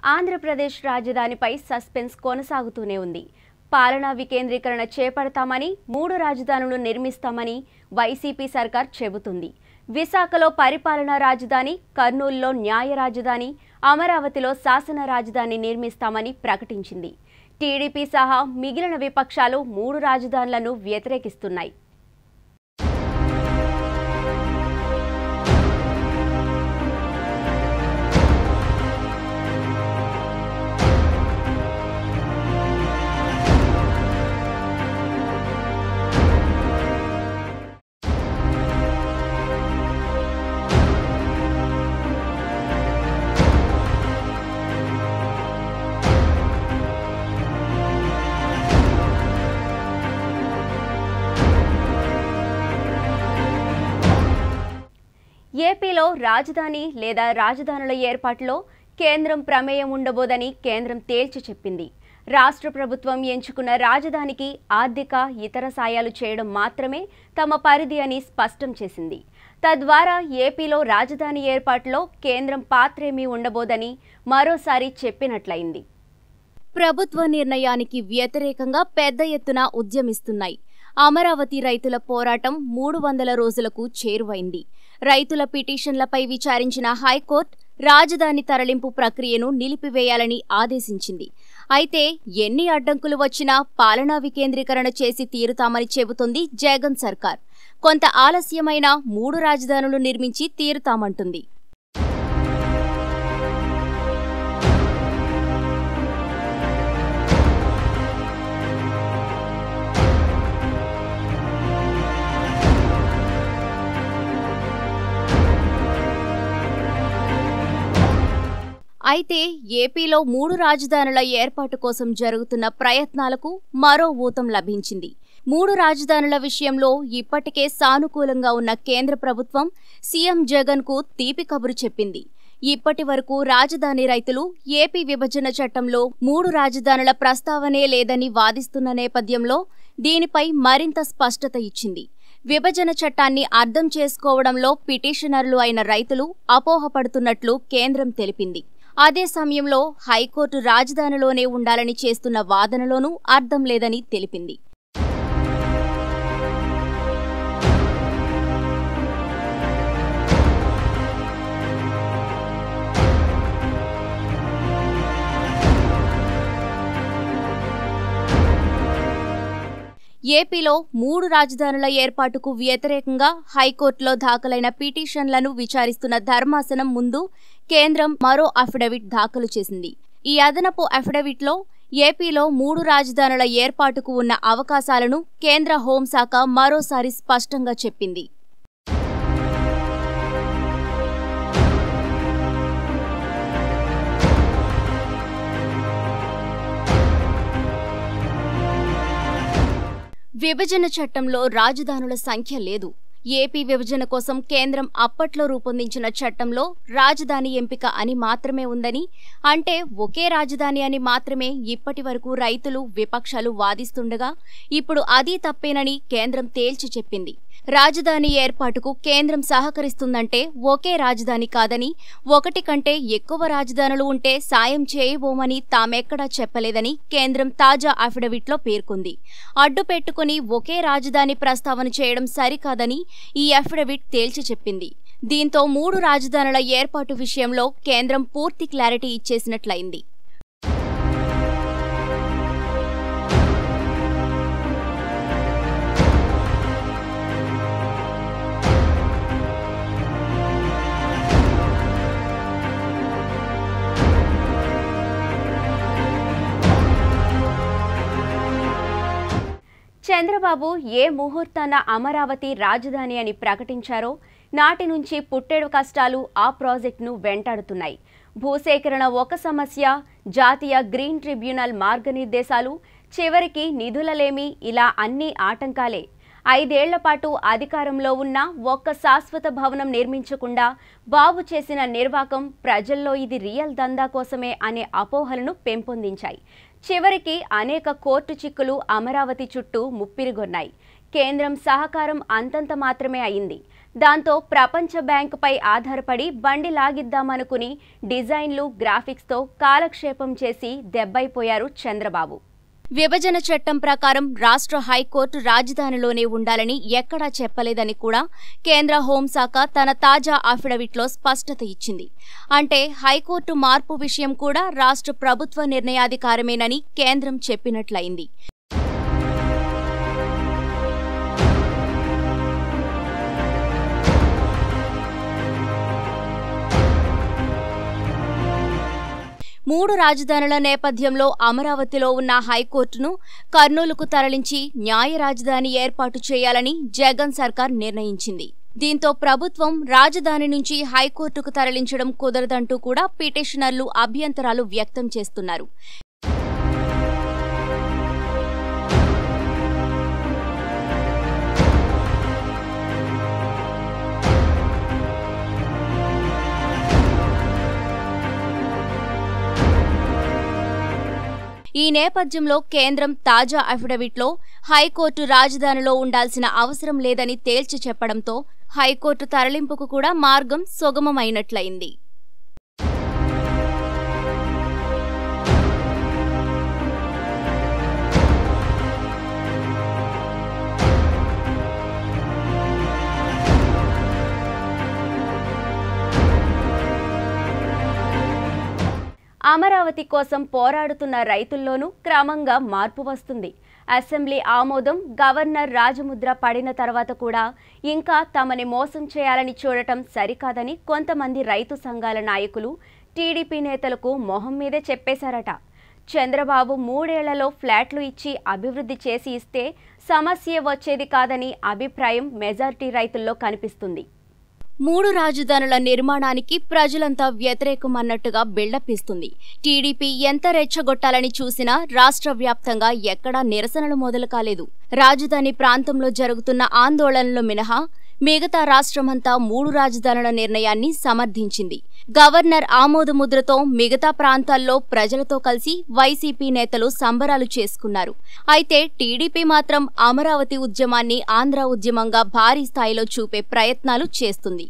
Andhra Pradesh రాజధానిపై suspense కొనసాగుతూనే ఉంది పాలనా వికేంద్రీకరణ చేపడతామని మూడు రాజధానులు నిర్మిస్తామని వైసీపీ సర్కార్ చెబుతుంది విశాఖలో పరిపాలనా రాజధాని కర్నూలులో న్యాయ రాజధాని అమరావతిలో శాసన రాజధాని నిర్మిస్తామని ప్రకటించింది టీడీపీ సహా మిగిలిన విపక్షాలు మూడు రాజధానులను వ్యతిరేకిస్తున్నాయి ఏపీలో రాజధాని లేదా రాజధానుల ఏర్పాటులో కేంద్రం ప్రమేయం ఉండబోదని కేంద్రం తేల్చి చెప్పింది రాష్ట్ర ప్రభుత్వం ఎంచుకున్న రాజధానికి ఆర్థిక ఇతర సాయాలు చేయడం మాత్రమే తమ పరిధి అని స్పష్టం చేసింది తద్వారా ఏపీలో రాజధాని ఏర్పాటులో కేంద్రం పాత్రేమీ ఉండబోదని మరోసారి చెప్పినట్లయింది ప్రభుత్వ నిర్ణయానికి వ్యతిరేకంగా పెద్ద ఎత్తున ఉద్యమిస్తున్నాయి అమరావతి రైతుల పోరాటం మూడు వందల రోజులకు చేరువైంది రైతుల పిటిషన్లపై విచారించిన హైకోర్టు రాజధాని తరలింపు ప్రక్రియను నిలిపివేయాలని ఆదేశించింది అయితే ఎన్ని అడ్డంకులు వచ్చినా పాలనా వికేంద్రీకరణ చేసి తీరుతామని చెబుతోంది జగన్ సర్కార్ కొంత ఆలస్యమైన మూడు రాజధానులు నిర్మించి తీరుతామంటుంది అయితే ఏపీలో మూడు రాజధానుల ఏర్పాటు కోసం జరుగుతున్న ప్రయత్నాలకు మరో ఊతం లభించింది మూడు రాజధానుల విషయంలో ఇప్పటికే సానుకూలంగా ఉన్న కేంద్ర ప్రభుత్వం సీఎం జగన్ కు తీపి కబురు చెప్పింది ఇప్పటి వరకు రాజధాని రైతులు ఏపీ విభజన చట్టంలో మూడు రాజధానుల ప్రస్తావనే లేదని వాదిస్తున్న నేపథ్యంలో దీనిపై మరింత స్పష్టత ఇచ్చింది విభజన చట్టాన్ని అర్థం చేసుకోవడంలో పిటిషనర్లు అయిన రైతులు అపోహపడుతున్నట్లు కేంద్రం తెలిపింది అదే సమయంలో హైకోర్టు రాజధానిలోనే ఉండాలని చేస్తున్న వాదనలోనూ అర్థం లేదని తెలిపింది ఏపీలో మూడు రాజధానుల ఏర్పాటుకు వ్యతిరేకంగా హైకోర్టులో దాఖలైన పిటిషన్లను విచారిస్తున్న ధర్మాసనం ముందు కేంద్రం మరో అఫిడవిట్ దాఖలు చేసింది ఈ అదనపు అఫిడవిట్లో ఏపీలో మూడు రాజధానుల ఏర్పాటుకు ఉన్న అవకాశాలను కేంద్ర హోంశాఖ మరోసారి స్పష్టంగా చెప్పింది విభజన చట్టంలో రాజధానుల సంఖ్య లేదు ఏపీ విభజన కోసం కేంద్రం అప్పట్లో రూపొందించిన చట్టంలో రాజధాని ఎంపిక అని మాత్రమే ఉందని అంటే ఒకే రాజధాని అని మాత్రమే ఇప్పటి వరకు రైతులు విపక్షాలు వాదిస్తుండగా ఇప్పుడు అది తప్పేనని కేంద్రం తేల్చి చెప్పింది రాజధాని ఏర్పాటుకు కేంద్రం సహకరిస్తుందంటే ఒకే రాజధాని కాదని ఒకటి కంటే ఎక్కువ రాజధానులు ఉంటే సాయం చేయబోమని తామెక్కడా చెప్పలేదని కేంద్రం తాజా అఫిడవిట్లో పేర్కొంది అడ్డు పెట్టుకుని ఒకే రాజధాని ప్రస్తావన చేయడం సరికాదని ఈ అఫిడవిట్ తేల్చి చెప్పింది దీంతో మూడు రాజధానుల ఏర్పాటు విషయంలో కేంద్రం పూర్తి క్లారిటీ ఇచ్చేసినట్లయింది చంద్రబాబు ఏ ముహూర్తాన అమరావతి రాజధాని అని ప్రకటించారో నాటి నుంచి పుట్టెడు కష్టాలు ఆ ప్రాజెక్టును వెంటాడుతున్నాయి భూసేకరణ ఒక సమస్య జాతీయ గ్రీన్ ట్రిబ్యునల్ మార్గనిర్దేశాలు చివరికి నిధులలేమి ఇలా అన్ని ఆటంకాలే ఐదేళ్ల పాటు అధికారంలో ఉన్న ఒక్క శాశ్వత భవనం నిర్మించకుండా బాబు చేసిన నిర్వాకం ప్రజల్లో ఇది రియల్ దందా కోసమే అనే అపోహలను పెంపొందించాయి చివరికి అనేక కోర్టు చిక్కులు అమరావతి చుట్టూ ముప్పిరిగొన్నాయి కేంద్రం సహకారం అంతంత మాత్రమే అయింది దాంతో ప్రపంచ బ్యాంకుపై ఆధారపడి బండి లాగిద్దామనుకుని డిజైన్లు గ్రాఫిక్స్తో కాలక్షేపం చేసి దెబ్బైపోయారు చంద్రబాబు విభజన చట్టం ప్రకారం రాష్ట్ర హైకోర్టు రాజధానిలోనే ఉండాలని ఎక్కడా చెప్పలేదని కూడా కేంద్ర హోంశాఖ తన తాజా అఫిడవిట్లో స్పష్టత ఇచ్చింది అంటే హైకోర్టు మార్పు విషయం కూడా రాష్ట్ర ప్రభుత్వ నిర్ణయాధికారమేనని కేంద్రం చెప్పినట్లయింది మూడు రాజధానుల నేపథ్యంలో అమరావతిలో ఉన్న హైకోర్టును కర్నూలుకు తరలించి న్యాయ రాజధాని ఏర్పాటు చేయాలని జగన్ సర్కార్ నిర్ణయించింది దీంతో ప్రభుత్వం రాజధాని నుంచి హైకోర్టుకు తరలించడం కుదరదంటూ కూడా పిటిషనర్లు అభ్యంతరాలు వ్యక్తం చేస్తున్నారు ఈ నేపథ్యంలో కేంద్రం తాజా అఫిడవిట్లో హైకోర్టు రాజధానిలో ఉండాల్సిన అవసరం లేదని తేల్చి చెప్పడంతో హైకోర్టు తరలింపుకు కూడా మార్గం సుగమమైనట్లయింది అమరావతి కోసం పోరాడుతున్న రైతుల్లోనూ క్రమంగా మార్పు వస్తుంది అసెంబ్లీ ఆమోదం గవర్నర్ రాజముద్ర పడిన తర్వాత కూడా ఇంకా తమని మోసం చేయాలని చూడటం సరికాదని కొంతమంది రైతు సంఘాల నాయకులు టీడీపీ నేతలకు మొహం మీదే చెప్పేశారట చంద్రబాబు మూడేళ్లలో ఫ్లాట్లు ఇచ్చి అభివృద్ధి చేసి ఇస్తే సమస్య వచ్చేది కాదని అభిప్రాయం మెజారిటీ రైతుల్లో కనిపిస్తుంది మూడు రాజధానుల నిర్మాణానికి ప్రజలంతా వ్యతిరేకం అన్నట్టుగా బిల్డప్ ఇస్తుంది టీడీపీ ఎంత రెచ్చగొట్టాలని చూసినా రాష్ట్ర వ్యాప్తంగా ఎక్కడా నిరసనలు మొదలు కాలేదు రాజధాని ప్రాంతంలో జరుగుతున్న ఆందోళనలు మినహా మిగతా రాష్ట్రమంతా మూడు రాజధానుల నిర్ణయాన్ని సమర్థించింది గవర్నర్ ఆమోదముద్రతో మిగతా ప్రాంతాల్లో ప్రజలతో కలిసి వైసీపీ నేతలు సంబరాలు చేసుకున్నారు అయితే టీడీపీ మాత్రం అమరావతి ఉద్యమాన్ని ఆంధ్ర ఉద్యమంగా భారీ స్థాయిలో చూపే ప్రయత్నాలు చేస్తుంది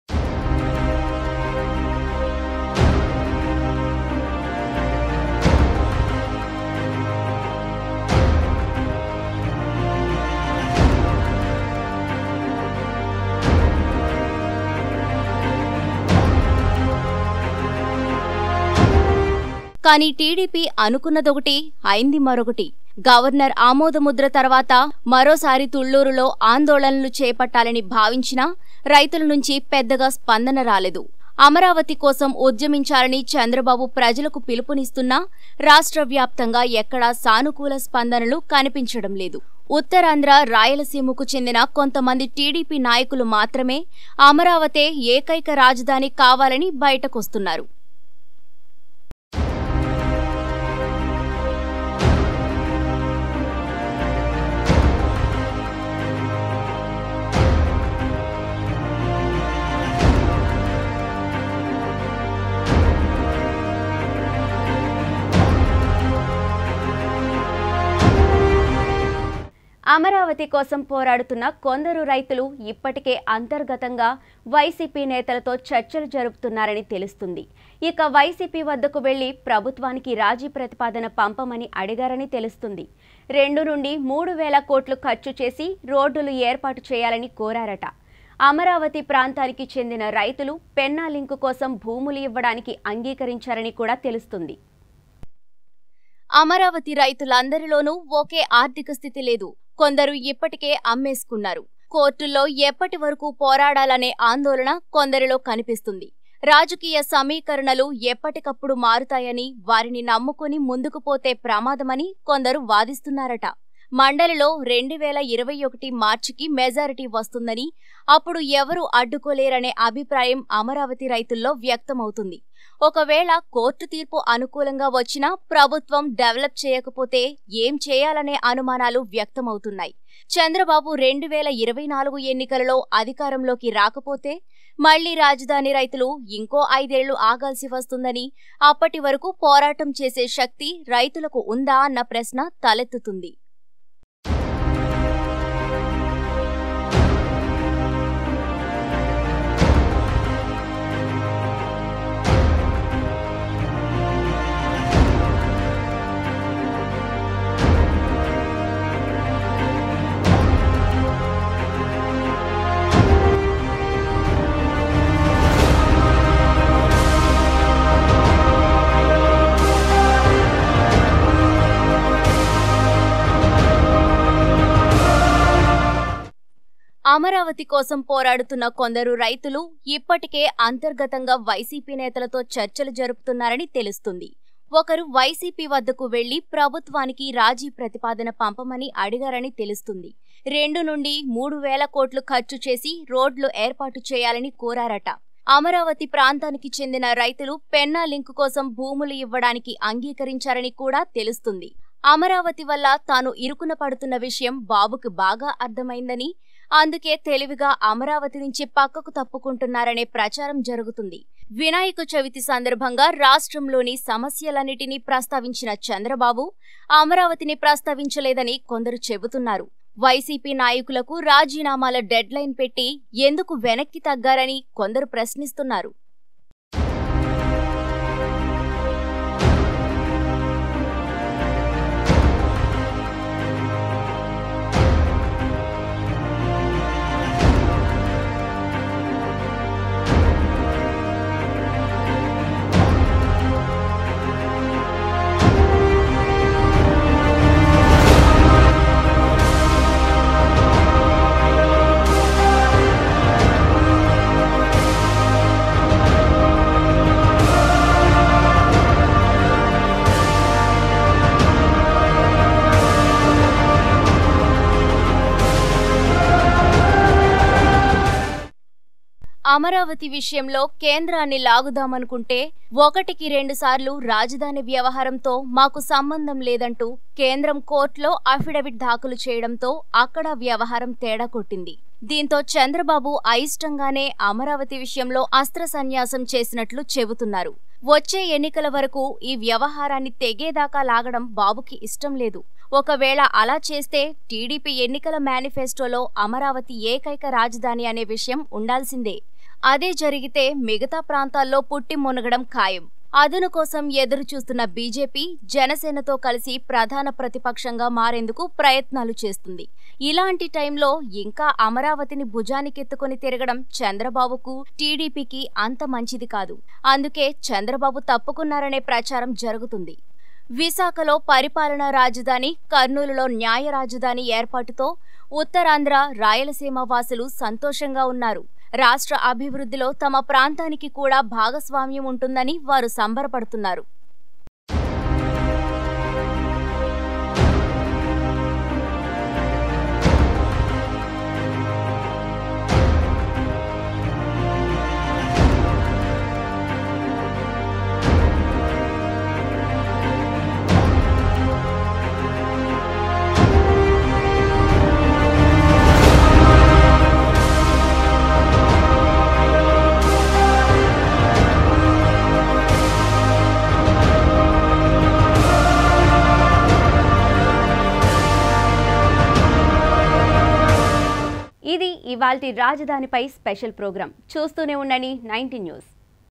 కానీ టీడీపీ అనుకున్నదొకటి అయింది మరొకటి గవర్నర్ ఆమోదముద్ర తర్వాత మరోసారి తుళ్లూరులో ఆందోళనలు చేపట్టాలని భావించినా రైతుల నుంచి పెద్దగా స్పందన రాలేదు అమరావతి కోసం ఉద్యమించాలని చంద్రబాబు ప్రజలకు పిలుపునిస్తున్నా రాష్ట్ర వ్యాప్తంగా ఎక్కడా సానుకూల స్పందనలు కనిపించడం లేదు ఉత్తరాంధ్ర రాయలసీమకు చెందిన కొంతమంది టీడీపీ నాయకులు మాత్రమే అమరావతే ఏకైక రాజధాని కావాలని బయటకొస్తున్నారు అమరావతి కోసం పోరాడుతున్న కొందరు రైతులు ఇప్పటికే అంతర్గతంగా వైసీపీ నేతలతో చర్చలు జరుపుతున్నారని తెలుస్తుంది ఇక వైసీపీ వద్దకు వెళ్లి ప్రభుత్వానికి రాజీ ప్రతిపాదన పంపమని అడిగారని తెలుస్తుంది రెండు నుండి మూడు వేల కోట్లు ఖర్చు చేసి రోడ్డులు ఏర్పాటు చేయాలని కోరారట అమరావతి ప్రాంతానికి చెందిన రైతులు పెన్నా లింకు కోసం భూములు ఇవ్వడానికి అంగీకరించారని కూడా తెలుస్తుంది అమరావతి రైతులందరిలోనూ ఒకే ఆర్థిక స్థితి లేదు కొందరు ఇప్పటికే అమ్మేసుకున్నారు కోర్టుల్లో ఎప్పటి వరకు పోరాడాలనే ఆందోళన కొందరిలో కనిపిస్తుంది రాజకీయ సమీకరణలు ఎప్పటికప్పుడు మారుతాయని వారిని నమ్ముకుని ముందుకు పోతే ప్రమాదమని కొందరు వాదిస్తున్నారట మండలిలో రెండు వేల ఇరవై ఒకటి మార్చికి మెజారిటీ వస్తుందని అప్పుడు ఎవరు అడ్డుకోలేరనే అభిప్రాయం అమరావతి రైతుల్లో వ్యక్తమవుతుంది ఒకవేళ కోర్టు తీర్పు అనుకూలంగా వచ్చినా ప్రభుత్వం డెవలప్ చేయకపోతే ఏం చేయాలనే అనుమానాలు వ్యక్తమవుతున్నాయి చంద్రబాబు రెండు వేల ఇరవై నాలుగు ఎన్నికలలో అధికారంలోకి రాకపోతే మళ్లీ రాజధాని రైతులు ఇంకో ఐదేళ్లు ఆగాల్సి వస్తుందని అప్పటి వరకు పోరాటం చేసే శక్తి రైతులకు ఉందా అన్న ప్రశ్న తలెత్తుతుంది అమరావతి కోసం పోరాడుతున్న కొందరు రైతులు ఇప్పటికే అంతర్గతంగా వైసీపీ నేతలతో చర్చలు జరుపుతున్నారని తెలుస్తుంది ఒకరు వైసీపీ వద్దకు వెళ్లి ప్రభుత్వానికి రాజీ ప్రతిపాదన పంపమని అడిగారని తెలుస్తుంది రెండు నుండి మూడు వేల కోట్లు ఖర్చు చేసి రోడ్లు ఏర్పాటు చేయాలని కోరారట అమరావతి ప్రాంతానికి చెందిన రైతులు పెన్నా లింక్ కోసం భూములు ఇవ్వడానికి అంగీకరించారని కూడా తెలుస్తుంది అమరావతి వల్ల తాను ఇరుకున పడుతున్న విషయం బాబుకు బాగా అర్థమైందని అందుకే తెలివిగా అమరావతి నుంచి పక్కకు తప్పుకుంటున్నారనే ప్రచారం జరుగుతుంది వినాయక చవితి సందర్భంగా రాష్ట్రంలోని సమస్యలన్నిటినీ ప్రస్తావించిన చంద్రబాబు అమరావతిని ప్రస్తావించలేదని కొందరు చెబుతున్నారు వైసీపీ నాయకులకు రాజీనామాల డెడ్లైన్ పెట్టి ఎందుకు వెనక్కి తగ్గారని కొందరు ప్రశ్నిస్తున్నారు అమరావతి విషయంలో కేంద్రాన్ని లాగుదామనుకుంటే ఒకటికి రెండు సార్లు రాజధాని వ్యవహారంతో మాకు సంబంధం లేదంటూ కేంద్రం కోర్టులో అఫిడవిట్ దాఖలు చేయడంతో అక్కడ వ్యవహారం తేడా కొట్టింది దీంతో చంద్రబాబు అయిష్టంగానే అమరావతి విషయంలో అస్త్ర సన్యాసం చేసినట్లు చెబుతున్నారు వచ్చే ఎన్నికల వరకు ఈ వ్యవహారాన్ని తెగేదాకా లాగడం బాబుకి ఇష్టం లేదు ఒకవేళ అలా చేస్తే టీడీపీ ఎన్నికల మేనిఫెస్టోలో అమరావతి ఏకైక రాజధాని అనే విషయం ఉండాల్సిందే అదే జరిగితే మిగతా ప్రాంతాల్లో పుట్టి మునగడం ఖాయం అదును కోసం ఎదురు చూస్తున్న బీజేపీ జనసేనతో కలిసి ప్రధాన ప్రతిపక్షంగా మారేందుకు ప్రయత్నాలు చేస్తుంది ఇలాంటి టైంలో ఇంకా అమరావతిని భుజానికెత్తుకుని తిరగడం చంద్రబాబుకు టీడీపీకి అంత మంచిది కాదు అందుకే చంద్రబాబు తప్పుకున్నారనే ప్రచారం జరుగుతుంది విశాఖలో పరిపాలనా రాజధాని కర్నూలులో న్యాయ రాజధాని ఏర్పాటుతో ఉత్తరాంధ్ర రాయలసీమ వాసులు సంతోషంగా ఉన్నారు రాష్ట్ర అభివృద్ధిలో తమ ప్రాంతానికి కూడా భాగస్వామ్యం ఉంటుందని వారు సంబరపడుతున్నారు ఇది ఇవాల్టి రాజధానిపై స్పెషల్ ప్రోగ్రాం చూస్తూనే ఉండండి నైన్టీ న్యూస్